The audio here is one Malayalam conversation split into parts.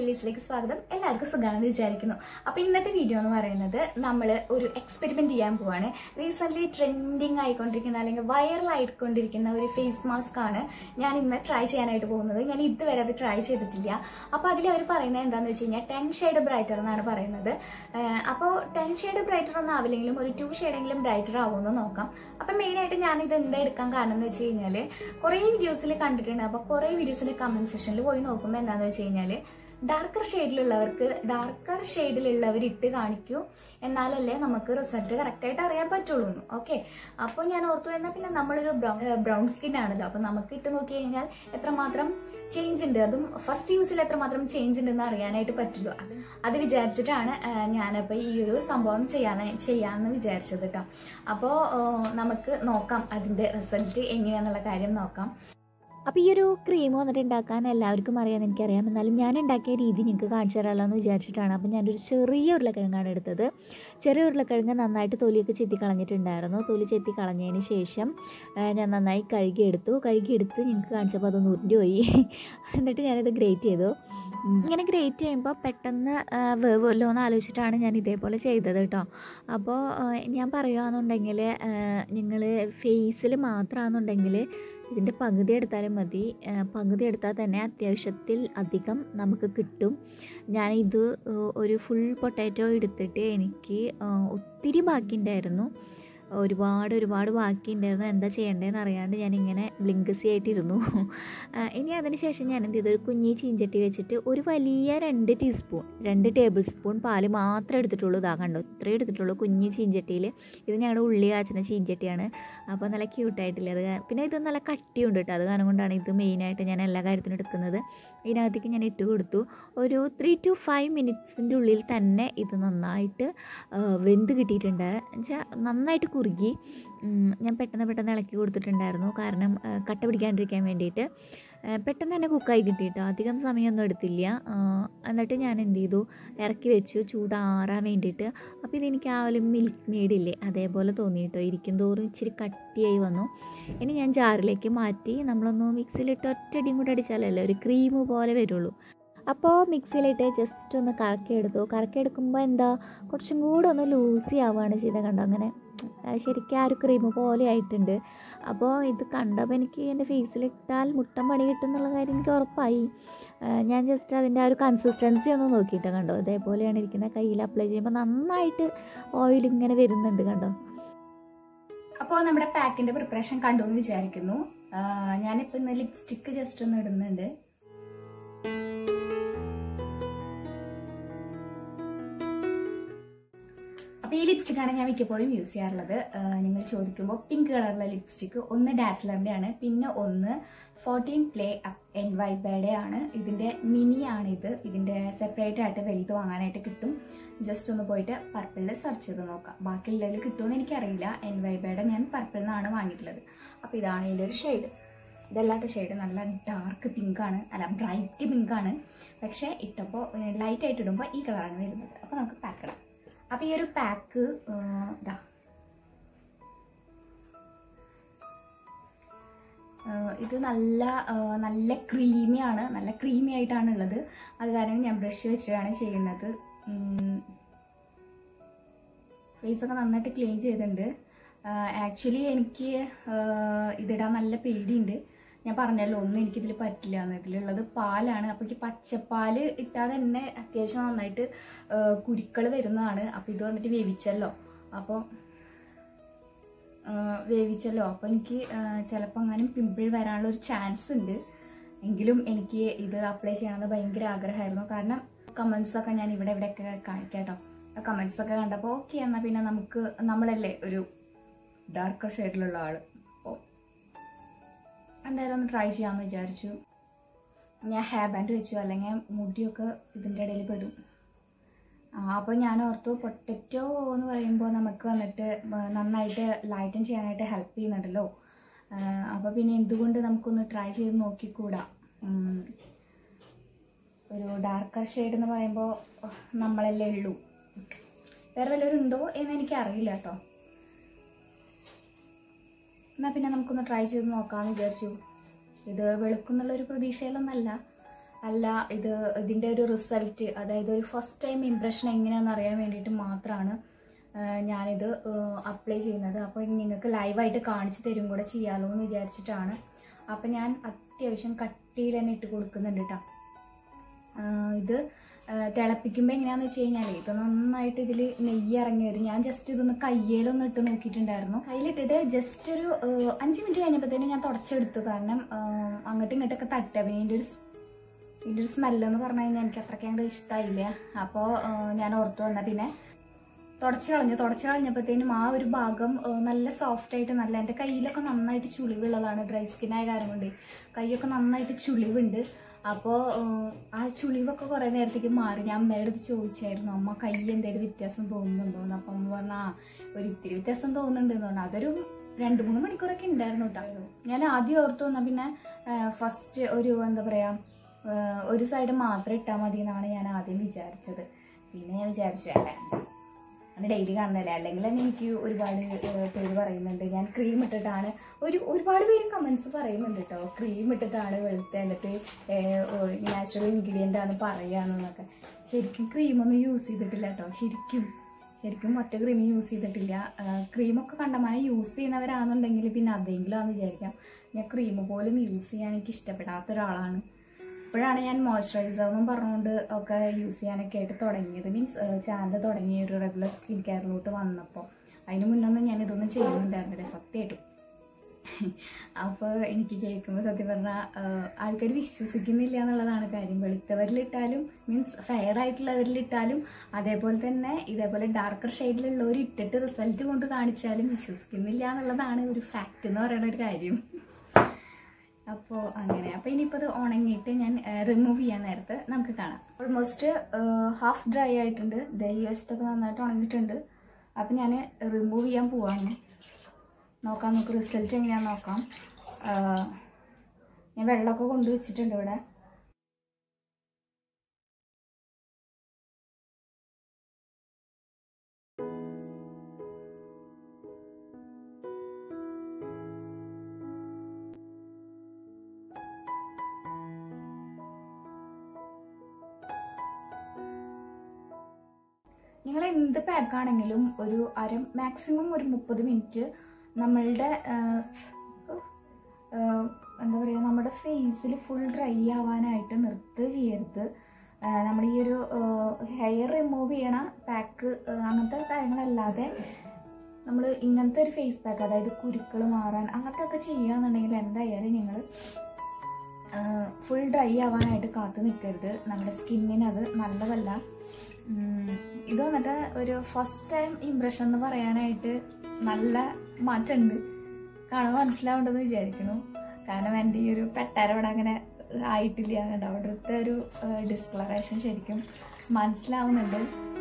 പ്ലേലിസ്റ്റിലേക്ക് സ്വാഗതം എല്ലാവർക്കും സുഖമാണെന്ന് വിചാരിക്കുന്നു അപ്പോൾ ഇന്നത്തെ വീഡിയോ എന്ന് പറയുന്നത് നമ്മൾ ഒരു എക്സ്പെരിമെന്റ് ചെയ്യാൻ പോവാണ് റീസെന്റ് ട്രെൻഡിങ് ആയിക്കൊണ്ടിരിക്കുന്ന അല്ലെങ്കിൽ വൈറൽ ആയിക്കൊണ്ടിരിക്കുന്ന ഒരു ഫേസ് മാസ്ക് ആണ് ഞാൻ ഇന്ന് ട്രൈ ചെയ്യാനായിട്ട് പോകുന്നത് ഞാൻ ഇതുവരെ അത് ട്രൈ ചെയ്തിട്ടില്ല അപ്പോൾ അതിൽ അവർ പറയുന്നത് എന്താണെന്ന് വെച്ച് കഴിഞ്ഞാൽ ടെൻ ഷെയ്ഡ് ബ്രൈറ്റർ എന്നാണ് പറയുന്നത് അപ്പോൾ ടെൻ ഷെയ്ഡ് ബ്രൈറ്റർ ഒന്നും ആവില്ലെങ്കിലും ഒരു ടു ഷെയ്ഡെങ്കിലും ബ്രൈറ്റർ ആവുമെന്ന് നോക്കാം അപ്പം മെയിനായിട്ട് ഞാൻ ഇത് എന്താ എടുക്കാൻ കാരണം എന്ന് വെച്ച് കഴിഞ്ഞാൽ കുറേ വീഡിയോസിൽ കണ്ടിട്ടുണ്ട് അപ്പോൾ കുറേ വീഡിയോസിന്റെ കമന്റ് സെക്ഷനിൽ പോയി നോക്കുമ്പോൾ എന്താണെന്ന് വെച്ച് കഴിഞ്ഞാൽ ഡാർക്കർ ഷെയ്ഡിലുള്ളവർക്ക് ഡാർക്കർ ഷെയ്ഡിലുള്ളവർ ഇട്ട് കാണിക്കൂ എന്നാലല്ലേ നമുക്ക് റിസൾട്ട് കറക്റ്റായിട്ട് അറിയാൻ പറ്റുള്ളൂ എന്ന് ഓക്കെ അപ്പോൾ ഞാൻ ഓർത്തു എന്നാൽ പിന്നെ നമ്മളൊരു ബ്രൗൺ സ്കിൻ ആണല്ലോ അപ്പോൾ നമുക്ക് ഇട്ട് നോക്കി കഴിഞ്ഞാൽ എത്രമാത്രം ചേഞ്ച് ഉണ്ട് അതും ഫസ്റ്റ് യൂസിൽ എത്രമാത്രം ചേഞ്ച് ഉണ്ടെന്ന് അറിയാനായിട്ട് പറ്റുള്ളൂ അത് അത് വിചാരിച്ചിട്ടാണ് ആ, ഞാനപ്പോൾ ഈ ഒരു സംഭവം ചെയ്യാൻ ചെയ്യാമെന്ന് വിചാരിച്ചത് കേട്ടോ അപ്പോൾ നമുക്ക് നോക്കാം അതിൻ്റെ റിസൾട്ട് എങ്ങനെയാണെന്നുള്ള കാര്യം നോക്കാം അപ്പോൾ ഈ ഒരു ക്രീം വന്നിട്ട് ഉണ്ടാക്കാൻ എല്ലാവർക്കും അറിയാമെന്ന് എനിക്കറിയാം എന്നാലും ഞാൻ ഉണ്ടാക്കിയ രീതി നിങ്ങൾക്ക് കാണിച്ചു തരാമല്ലോ എന്ന് വിചാരിച്ചിട്ടാണ് അപ്പോൾ ഞാനൊരു ചെറിയ ഉരുളക്കിഴങ്ങാണ് എടുത്തത് ചെറിയ ഉരുളക്കിഴങ്ങ് നന്നായിട്ട് തൊലിയൊക്കെ ചെത്തി കളഞ്ഞിട്ടുണ്ടായിരുന്നു തൊലി ചെത്തി കളഞ്ഞതിന് ശേഷം ആ, ഞാൻ നന്നായി കഴുകിയെടുത്തു കഴുകിയെടുത്ത് നിങ്ങൾക്ക് കാണിച്ചപ്പോൾ അതൊന്ന് ഉരുണ്ടി പോയി എന്നിട്ട് ഞാനത് ഗ്രേറ്റ് ചെയ്തു ഉം. ഇങ്ങനെ ഗ്രേറ്റ് ചെയ്യുമ്പോൾ പെട്ടെന്ന് ആ, വേവുമല്ലോ എന്ന് ആലോചിച്ചിട്ടാണ് ഞാൻ ഇതേപോലെ ചെയ്തത് കേട്ടോ അപ്പോൾ ആ, ഞാൻ പറയുകയാണെന്നുണ്ടെങ്കിൽ നിങ്ങൾ ഫേസിൽ മാത്രമാണെന്നുണ്ടെങ്കിൽ ഇതിൻ്റെ പകുതി എടുത്താലും മതി ആ, പകുതി എടുത്താൽ തന്നെ അത്യാവശ്യത്തിൽ അധികം നമുക്ക് കിട്ടും ഞാനിത് ആ, ഒരു ഫുൾ പൊട്ടാറ്റോ എടുത്തിട്ട് എനിക്ക് ആ, ഒത്തിരി ബാക്കിയുണ്ടായിരുന്നു ഒരുപാട് ഒരുപാട് ബാക്കിയുണ്ടായിരുന്നു എന്താ ചെയ്യേണ്ടതെന്ന് അറിയാണ്ട് ഞാനിങ്ങനെ ബ്ലിങ്കസി ആയിട്ടിരുന്നു ആ, ഇനി അതിന് ശേഷം ഞാൻ എന്ത് ചെയ്തു ഒരു കുഞ്ഞി ചീഞ്ചട്ടി വെച്ചിട്ട് ഒരു വലിയ രണ്ട് ടീസ്പൂൺ രണ്ട് ടേബിൾ സ്പൂൺ പാല് മാത്രമേ എടുത്തിട്ടുള്ളൂ ഇതാ കണ്ടോ ഇത്രയും എടുത്തിട്ടുള്ളൂ കുഞ്ഞി ചീഞ്ചട്ടിയിൽ ഇത് ഞങ്ങളുടെ ഉള്ളി കാച്ചുന്ന ചീഞ്ചട്ടിയാണ് അപ്പോൾ നല്ല ക്യൂട്ടായിട്ടില്ല അത് കാ- പിന്നെ ഇത് നല്ല കട്ടിയുണ്ട് കേട്ടോ അത് കാരണം കൊണ്ടാണ് ഇത് മെയിനായിട്ട് ഞാൻ എല്ലാ കാര്യത്തിനും എടുക്കുന്നത് ഇതിനകത്തേക്ക് ഞാൻ ഇട്ട് കൊടുത്തു ഒരു ത്രീ ടു ഫൈവ് മിനിറ്റ്സിൻ്റെ ഉള്ളിൽ തന്നെ ഇത് നന്നായിട്ട് ആ, വെന്ത് കിട്ടിയിട്ടുണ്ട് എന്നുവെച്ചാൽ നന്നായിട്ട് കുറുകി ഉം, ഞാൻ പെട്ടെന്ന് പെട്ടെന്ന് ഇളക്കി കൊടുത്തിട്ടുണ്ടായിരുന്നു കാരണം ആ, കട്ട പിടിക്കാണ്ടിരിക്കാൻ വേണ്ടിയിട്ട് ആ, പെട്ടെന്ന് തന്നെ കുക്കായി കിട്ടിയിട്ടോ അധികം സമയമൊന്നും എടുത്തില്ല ആ, എന്നിട്ട് ഞാൻ എന്ത് ചെയ്തു ഇറക്കി വെച്ചു ചൂടാറാൻ വേണ്ടിയിട്ട് അപ്പോൾ ഇതെനിക്ക് ആ ഒരു മിൽക്ക് മെയ്ഡില്ലേ അതേപോലെ തോന്നിയിട്ടോ ഇരിക്കും തോറും ഇച്ചിരി കട്ടിയായി വന്നു ഇനി ഞാൻ ജാറിലേക്ക് മാറ്റി നമ്മളൊന്ന് മിക്സിയിലിട്ട് ഒറ്റടിയും കൂടെ അടിച്ചാലല്ലേ ഒരു ക്രീം പോലെ വരുള്ളൂ അപ്പോൾ മിക്സിയിലിട്ട് ജസ്റ്റ് ഒന്ന് കറക്കിയെടുത്തു കറക്കിയെടുക്കുമ്പോൾ എന്താ കുറച്ചും കൂടെ ഒന്ന് ലൂസി ആവുകയാണ് ചെയ്തത് കണ്ടോ അങ്ങനെ ആ, ശരിക്കും ആ ഒരു ക്രീം പോലെ ആയിട്ടുണ്ട് അപ്പോൾ ഇത് കണ്ടപ്പോൾ എനിക്ക് എൻ്റെ ഫേസിലിട്ടാൽ മുട്ടം പണി കിട്ടും എന്നുള്ള കാര്യം എനിക്ക് ഉറപ്പായി ആ, ഞാൻ ജസ്റ്റ് അതിൻ്റെ ആ ഒരു കൺസിസ്റ്റൻസി ഒന്ന് നോക്കിയിട്ട് കണ്ടോ ഇതേപോലെയാണ് ഇരിക്കുന്നത് കയ്യിൽ അപ്ലൈ ചെയ്യുമ്പോൾ നന്നായിട്ട് ഓയിൽ ഇങ്ങനെ വരുന്നുണ്ട് കണ്ടോ അപ്പോൾ നമ്മുടെ പാക്കിന്റെ പ്രിപ്പറേഷൻ കണ്ടു എന്ന് വിചാരിക്കുന്നു ആ, ഞാനിപ്പോൾ ഇന്ന് ലിപ്സ്റ്റിക്ക് ജസ്റ്റ് ഒന്ന് ഇടുന്നുണ്ട് അപ്പോൾ ഈ ലിപ്സ്റ്റിക്കാണ് ഞാൻ മിക്കപ്പോഴും യൂസ് ചെയ്യാറുള്ളത് ആ, നിങ്ങൾ ചോദിക്കുമ്പോൾ പിങ്ക് കളറുള്ള ലിപ്സ്റ്റിക്ക് ഒന്ന് ഡാസ്ലറിൻ്റെ ആണ് പിന്നെ ഒന്ന് ഫോർട്ടീൻ പ്ലേ അപ്പ് എൻ വൈബയുടെ ആണ് ഇതിൻ്റെ മിനി ആണ് ഇത് ഇതിൻ്റെ സെപ്പറേറ്റ് ആയിട്ട് വലുത് വാങ്ങാനായിട്ട് കിട്ടും ജസ്റ്റ് ഒന്ന് പോയിട്ട് പർപ്പിളിൽ സെർച്ച് ചെയ്ത് നോക്കാം ബാക്കിയുള്ളതിൽ കിട്ടുമെന്ന് എനിക്കറിയില്ല എൻ വൈബയുടെ ഞാൻ പർപ്പിളിൽ നിന്നാണ് വാങ്ങിയിട്ടുള്ളത് അപ്പോൾ ഇതാണ് ഇതിൻ്റെ ഒരു ഷെയ്ഡ് ഇതല്ലാത്ത ഷെയ്ഡ് നല്ല ഡാർക്ക് പിങ്ക് ആണ് അല്ല ബ്രൈറ്റ് പിങ്ക് ആണ് പക്ഷേ ഇട്ടപ്പോൾ ലൈറ്റ് ആയിട്ട് ഇടുമ്പോൾ ഈ കളറാണ് വരുന്നത് അപ്പോൾ നമുക്ക് പാക്ക് ഇടാം അപ്പോൾ ഈ ഒരു പാക്ക് ഇതാ ആഹ് ഇത് നല്ല ആഹ് നല്ല ക്രീമിയാണ് നല്ല ക്രീമി ആയിട്ടാണ് ഉള്ളത് അത് കാരണം ഞാൻ ബ്രഷ് വെച്ചിട്ടാണ് ചെയ്യുന്നത് ഫേസൊക്കെ നന്നായിട്ട് ക്ലീൻ ചെയ്തിട്ടുണ്ട് ആക്ച്വലി എനിക്ക് ആഹ് ഇതിടാൻ നല്ല പേടിയുണ്ട് ഞാൻ പറഞ്ഞല്ലോ ഒന്നും എനിക്കിതിൽ പറ്റില്ല എന്ന് ഇതിലുള്ളത് പാലാണ് അപ്പോൾ എനിക്ക് പച്ചപ്പാല് ഇട്ടാൽ തന്നെ അത്യാവശ്യം നന്നായിട്ട് കുരുക്കൾ വരുന്നതാണ് അപ്പോൾ ഇത് വന്നിട്ട് വേവിച്ചല്ലോ അപ്പോൾ വേവിച്ചല്ലോ അപ്പോൾ എനിക്ക് ചിലപ്പോൾ എങ്ങാനും പിമ്പിൾ വരാനുള്ള ഒരു ചാൻസ് ഉണ്ട് എങ്കിലും എനിക്ക് ഇത് അപ്ലൈ ചെയ്യണമെന്ന് ഭയങ്കര ആഗ്രഹമായിരുന്നു കാരണം കമൻസ് ഒക്കെ ഞാൻ ഇവിടെ ഇവിടെയൊക്കെ കാണിക്കാം കേട്ടോ ആ കമൻസ് ഒക്കെ കണ്ടപ്പോൾ ഓക്കെ എന്നാൽ പിന്നെ നമുക്ക് നമ്മളല്ലേ ഒരു ഡാർക്കർ ഷെയ്ഡിലുള്ള ആള് അപ്പോൾ എന്തായാലും ഒന്ന് ട്രൈ ചെയ്യാമെന്ന് വിചാരിച്ചു ഞാൻ ഹെയർ ബാൻഡ് വെച്ചു അല്ലെങ്കിൽ മുടിയൊക്കെ ഇതിൻ്റെ ഇടയിൽ പെടും ആ, അപ്പോൾ ഞാൻ ഓർത്തു പൊട്ടറ്റോ എന്ന് പറയുമ്പോൾ നമുക്ക് വന്നിട്ട് വ- നന്നായിട്ട് ലൈറ്റൻ ചെയ്യാനായിട്ട് ഹെൽപ്പ് ചെയ്യുന്നുണ്ടല്ലോ അപ്പോൾ പിന്നെ എന്തുകൊണ്ട് നമുക്കൊന്ന് ട്രൈ ചെയ്ത് നോക്കിക്കൂടാ ഉം. ഒരു ഡാർക്കർ ഷെയ്ഡ് എന്ന് പറയുമ്പോൾ നമ്മളല്ലേ ഉള്ളൂ വേറെ വല്ലവരും ഉണ്ടോ എന്ന് എനിക്ക് അറിയില്ല കേട്ടോ എന്നാൽ പിന്നെ നമുക്കൊന്ന് ട്രൈ ചെയ്ത് നോക്കാമെന്ന് വിചാരിച്ചു ഇത് വെളുക്കുന്നുള്ളൊരു പ്രതീക്ഷയിലൊന്നല്ല അല്ല ഇത് ഇതിൻ്റെ ഒരു റിസൾട്ട് അതായത് ഒരു ഫസ്റ്റ് ടൈം ഇംപ്രഷൻ എങ്ങനെയാണെന്ന് അറിയാൻ വേണ്ടിയിട്ട് മാത്രമാണ് ആഹ് ഞാനിത് അപ്ലൈ ചെയ്യുന്നത് അപ്പോൾ നിങ്ങൾക്ക് ലൈവായിട്ട് കാണിച്ചു തരും കൂടെ ചെയ്യാമല്ലോ എന്ന് വിചാരിച്ചിട്ടാണ് അപ്പം ഞാൻ അത്യാവശ്യം കട്ടിയിൽ തന്നെ ഇട്ട് കൊടുക്കുന്നുണ്ട് കേട്ടോ ഇത് ആഹ് തിളപ്പിക്കുമ്പോൾ എങ്ങനെയാന്ന് വെച്ച് കഴിഞ്ഞാൽ ഇത് നന്നായിട്ട് ഇതിൽ നെയ്യ് ഇറങ്ങി വരും ഞാൻ ജസ്റ്റ് ഇതൊന്ന് കയ്യിലൊന്ന് ഇട്ട് നോക്കിയിട്ടുണ്ടായിരുന്നു കയ്യിലിട്ടിട്ട് ജസ്റ്റ് ഒരു ആഹ് അഞ്ച് മിനിറ്റ് കഴിഞ്ഞപ്പോഴത്തേനും ഞാൻ തുടച്ചെടുത്തു കാരണം ആഹ് അങ്ങോട്ടും ഇങ്ങോട്ടൊക്കെ തട്ടുക പിന്നെ ഇതിൻ്റെ ഒരു സ്- ഇതിൻ്റെ ഒരു സ്മെല്ലെന്ന് പറഞ്ഞു കഴിഞ്ഞാൽ എനിക്ക് അത്രയ്ക്ക് അങ്ങോട്ട് ഇഷ്ടമായില്ല അപ്പോൾ ഞാൻ ഓർത്തു വന്നാൽ പിന്നെ തുടച്ച് കളഞ്ഞു തുടച്ച് കളഞ്ഞപ്പോഴത്തേനും ആ ഒരു ഭാഗം ആ, നല്ല സോഫ്റ്റ് ആയിട്ട് നല്ല എൻ്റെ കയ്യിലൊക്കെ നന്നായിട്ട് ചുളിവുള്ളതാണ് ഡ്രൈ സ്കിൻ ആയ കാരണം കൊണ്ട് കൈയൊക്കെ നന്നായിട്ട് ചുളിവുണ്ട് അപ്പോൾ ആ ചുളിവൊക്കെ കുറേ നേരത്തേക്ക് മാറി ഞാൻ അമ്മയുടെ അടുത്ത് ചോദിച്ചായിരുന്നു അമ്മ കൈ എന്തെങ്കിലും വ്യത്യാസം തോന്നുന്നുണ്ടോ എന്ന് അപ്പം അമ്മ പറഞ്ഞാ ഒരു ഇത്തിരി വ്യത്യാസം തോന്നുന്നുണ്ട് എന്ന് പറഞ്ഞു അതൊരു രണ്ട് മൂന്ന് മണിക്കൂറൊക്കെ ഉണ്ടായിരുന്നു കേട്ടോ ഞാൻ ആദ്യം ഓർത്തു വന്നാൽ പിന്നെ ഫസ്റ്റ് ഒരു എന്താ പറയാ ആ, ഒരു സൈഡ് മാത്രം ഇട്ടാൽ മതി എന്നാണ് ഞാൻ ആദ്യം വിചാരിച്ചത് പിന്നെ ഞാൻ വിചാരിച്ചു വേണ്ട അത് ഡെയിലി കാണുന്നതല്ലേ അല്ലെങ്കിൽ തന്നെ എനിക്ക് ഒരുപാട് ഏഹ്, പേര് പറയുന്നുണ്ട് ഞാൻ ക്രീം ഇട്ടിട്ടാണ് ഒരു ഒരുപാട് പേര് കമൻസ് പറയുന്നുണ്ട് കേട്ടോ ക്രീം ഇട്ടിട്ടാണ് വെളുത്ത എന്നിട്ട് നാച്ചുറൽ ഇൻഗ്രീഡിയൻ്റ് ആണ് പറയാന്നൊക്കെ ശരിക്കും ക്രീമൊന്നും യൂസ് ചെയ്തിട്ടില്ല കേട്ടോ ശരിക്കും ശരിക്കും ഒറ്റ ക്രീം യൂസ് ചെയ്തിട്ടില്ല ക്രീമൊക്കെ കണ്ടമാനം യൂസ് ചെയ്യുന്നവരാണെന്നുണ്ടെങ്കിൽ പിന്നെ അതെങ്കിലും ആണെന്ന് വിചാരിക്കാം ഞാൻ ക്രീം പോലും യൂസ് ചെയ്യാൻ എനിക്ക് ഇഷ്ടപ്പെടാത്ത ഒരാളാണ് ഇപ്പോഴാണ് ഞാൻ മോയ്സ്ചറൈസർ എന്നും പറഞ്ഞുകൊണ്ട് ഒക്കെ യൂസ് ചെയ്യാനൊക്കെ ആയിട്ട് തുടങ്ങിയത് മീൻസ് ചാനൽ തുടങ്ങിയ ഒരു റെഗുലർ സ്കിൻ കെയറിലോട്ട് വന്നപ്പോൾ അതിന് മുന്നൊന്നും ഞാൻ ഇതൊന്നും ചെയ്യുന്നുണ്ടായിരുന്നില്ല സത്യമായിട്ടും അപ്പോൾ എനിക്ക് കേൾക്കുമ്പോൾ സത്യം പറഞ്ഞാൽ ആൾക്കാർ വിശ്വസിക്കുന്നില്ല എന്നുള്ളതാണ് കാര്യം വെളുത്തവരിലിട്ടാലും മീൻസ് ഫെയർ ആയിട്ടുള്ളവരിലിട്ടാലും അതേപോലെ തന്നെ ഇതേപോലെ ഡാർക്കർ ഷെയ്ഡിലുള്ളവർ ഇട്ടിട്ട് റിസൾട്ട് കൊണ്ട് കാണിച്ചാലും വിശ്വസിക്കുന്നില്ല എന്നുള്ളതാണ് ഒരു ഫാക്റ്റ് എന്ന് പറയുന്ന ഒരു കാര്യം അപ്പോൾ അങ്ങനെ അപ്പോൾ ഇനിയിപ്പോൾ അത് ഉണങ്ങിയിട്ട് ഞാൻ റിമൂവ് ചെയ്യാൻ നേരത്ത് നമുക്ക് കാണാം ഓൾമോസ്റ്റ് ഹാഫ് ഡ്രൈ ആയിട്ടുണ്ട് ദേ ഈ വശത്തൊക്കെ നന്നായിട്ട് ഉണങ്ങിയിട്ടുണ്ട് അപ്പോൾ ഞാൻ റിമൂവ് ചെയ്യാൻ പോവാണ് നോക്കാം നമുക്ക് റിസൾട്ട് എങ്ങനെയാണെന്ന് നോക്കാം ആ, ഞാൻ വെള്ളമൊക്കെ കൊണ്ട് വെച്ചിട്ടുണ്ട് ഇവിടെ നിങ്ങൾ എന്ത് പാക്ക് ആണെങ്കിലും ഒരു അര മാക്സിമം ഒരു മുപ്പത് മിനിറ്റ് നമ്മളുടെ ആഹ്, ആഹ്, എന്താ പറയുക നമ്മുടെ ഫേസിൽ ഫുൾ ഡ്രൈ ആവാനായിട്ട് നിർത്തുക ചെയ്യരുത് ആഹ്, നമ്മൾ ഈ ഒരു ഹെയർ റിമൂവ് ചെയ്യണ പാക്ക് അങ്ങനത്തെ കാര്യങ്ങളല്ലാതെ നമ്മൾ ഇങ്ങനത്തെ ഒരു ഫേസ് പാക്ക് അതായത് കുരുക്കൾ മാറാൻ അങ്ങനത്തെ ഒക്കെ ചെയ്യുകയെന്നുണ്ടെങ്കിൽ എന്തായാലും നിങ്ങൾ ഫുൾ ഡ്രൈ ആവാനായിട്ട് കാത്തു നിൽക്കരുത് നമ്മുടെ സ്കിന്നിന് അത് നല്ലതല്ല ഉം, ഇത് വന്നിട്ട് ഒരു ഫസ്റ്റ് ടൈം ഇംപ്രഷൻ എന്ന് പറയാനായിട്ട് നല്ല മാറ്റമുണ്ട് കാണുമ്പോൾ മനസ്സിലാവേണ്ടതെന്ന് വിചാരിക്കുന്നു കാരണം എൻ്റെ ഈ ഒരു പെട്ടാരവിടെ അങ്ങനെ ആയിട്ടില്ല കണ്ടോ അവിടുത്തെ ഒരു ഡിസ്കളറേഷൻ ശരിക്കും മനസ്സിലാവുന്നുണ്ട്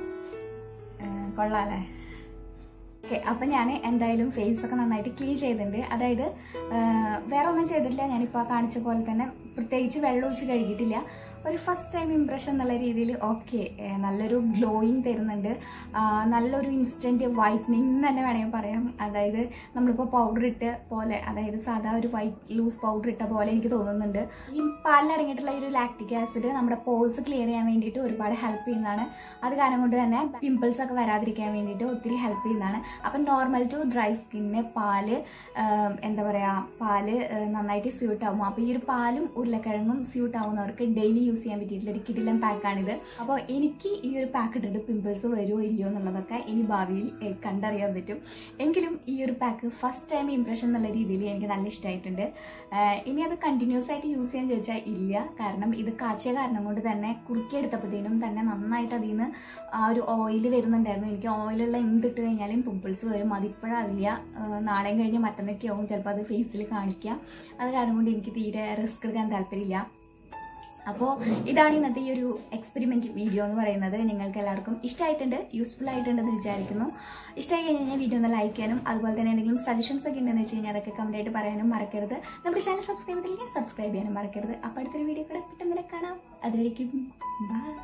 ഏഹ് കൊള്ളാല്ലേ ഓക്കെ അപ്പം ഞാൻ എന്തായാലും ഫേസ് ഒക്കെ നന്നായിട്ട് ക്ലീൻ ചെയ്തിട്ടുണ്ട് അതായത് ആഹ് വേറെ ഒന്നും ചെയ്തിട്ടില്ല ഞാനിപ്പോൾ കാണിച്ച പോലെ തന്നെ പ്രത്യേകിച്ച് വെള്ളം ഒഴിച്ച് കഴുകിയിട്ടില്ല ഒരു ഫസ്റ്റ് ടൈം ഇംപ്രഷൻ എന്നുള്ള രീതിയിൽ ഓക്കെ നല്ലൊരു ഗ്ലോയിങ് തരുന്നുണ്ട് ആഹ് നല്ലൊരു ഇൻസ്റ്റൻറ്റ് വൈറ്റനിങ് എന്ന് തന്നെ വേണമെങ്കിൽ പറയാം അതായത് നമ്മളിപ്പോൾ പൗഡർ ഇട്ട് പോലെ അതായത് സാധാ ഒരു വൈറ്റ് ലൂസ് പൗഡർ ഇട്ട പോലെ എനിക്ക് തോന്നുന്നുണ്ട് ഈ പാലിലടങ്ങിയിട്ടുള്ള ഈ ഒരു ലാക്ടിക് ആസിഡ് നമ്മുടെ പോഴ്സ് ക്ലിയർ ചെയ്യാൻ വേണ്ടിയിട്ട് ഒരുപാട് ഹെൽപ്പ് ചെയ്യുന്നതാണ് അത് കാരണം കൊണ്ട് തന്നെ പിമ്പിൾസ് ഒക്കെ വരാതിരിക്കാൻ വേണ്ടിയിട്ട് ഒത്തിരി ഹെൽപ്പ് ചെയ്യുന്നതാണ് അപ്പം നോർമൽ ടു ഡ്രൈ സ്കിന്നിന് പാല് ആം, എന്താ പറയുക പാല് ആ, നന്നായിട്ട് സ്യൂട്ട് ആവും അപ്പോൾ ഈ ഒരു പാലും ഉരുളക്കിഴങ്ങും സ്യൂട്ട് ആവുന്നവർക്ക് ഡെയിലി യൂസ് ചെയ്യാൻ പറ്റിയിട്ടുള്ള ഒരു കിടിലം പാക്കാണിത് അപ്പോൾ എനിക്ക് ഈ ഒരു പാക്ക് ഇട്ടിട്ട് പിമ്പിൾസ് വരുമോ ഇല്ലയോ എന്നുള്ളതൊക്കെ ഇനി ഭാവിയിൽ ഏ, കണ്ടറിയാൻ പറ്റും എങ്കിലും ഈ ഒരു പാക്ക് ഫസ്റ്റ് ടൈം ഇംപ്രഷൻ എന്നുള്ള രീതിയിൽ എനിക്ക് നല്ല ഇഷ്ടമായിട്ടുണ്ട് ആഹ് ഇനി അത് കണ്ടിന്യൂസ് ആയിട്ട് യൂസ് ചെയ്യാൻ ചോദിച്ചാൽ ഇല്ല കാരണം ഇത് കാച്ചിയ കാരണം കൊണ്ട് തന്നെ കുറുക്കിയെടുത്തപ്പോഴത്തേനും തന്നെ നന്നായിട്ട് അതിൽ നിന്ന് ആ ഒരു ഓയിൽ വരുന്നുണ്ടായിരുന്നു എനിക്ക് ഓയിലുള്ള എന്തിട്ട് കഴിഞ്ഞാലും പിമ്പിൾസ് വരും അതിപ്പോഴാവില്ല ആഹ് നാളെയും കഴിഞ്ഞ് മറ്റന്നൊക്കെ ആവും ചിലപ്പോൾ അത് ഫേസിൽ കാണിക്കുക അത് കാരണം കൊണ്ട് എനിക്ക് തീരെ റിസ്ക് എടുക്കാൻ താല്പര്യമില്ല അപ്പോൾ ഇതാണ് ഇന്നത്തെ ഈ ഒരു എക്സ്പെരിമെന്റ് വീഡിയോ എന്ന് പറയുന്നത് നിങ്ങൾക്ക് എല്ലാവർക്കും ഇഷ്ടമായിട്ടുണ്ട് യൂസ്ഫുൾ ആയിട്ടുണ്ടെന്ന് വിചാരിക്കുന്നു ഇഷ്ടമായി കഴിഞ്ഞാൽ വീഡിയോ ഒന്ന് ലൈക്ക് ചെയ്യാനും അതുപോലെ തന്നെ എന്തെങ്കിലും സജഷൻസ് ഒക്കെ ഉണ്ടെന്ന് വെച്ച് കഴിഞ്ഞാൽ അതൊക്കെ കമന്റ് ആയിട്ട് പറയാനും മറക്കരുത് നമ്മുടെ ചാനൽ സബ്സ്ക്രൈബ് ചെയ്തില്ലെങ്കിൽ സബ്സ്ക്രൈബ് ചെയ്യാനും മറക്കരുത് അപ്പോൾ അടുത്തൊരു വീഡിയോ കൂടെ പെട്ടെന്ന് തന്നെ കാണാം അതുവരേക്കും ബൈ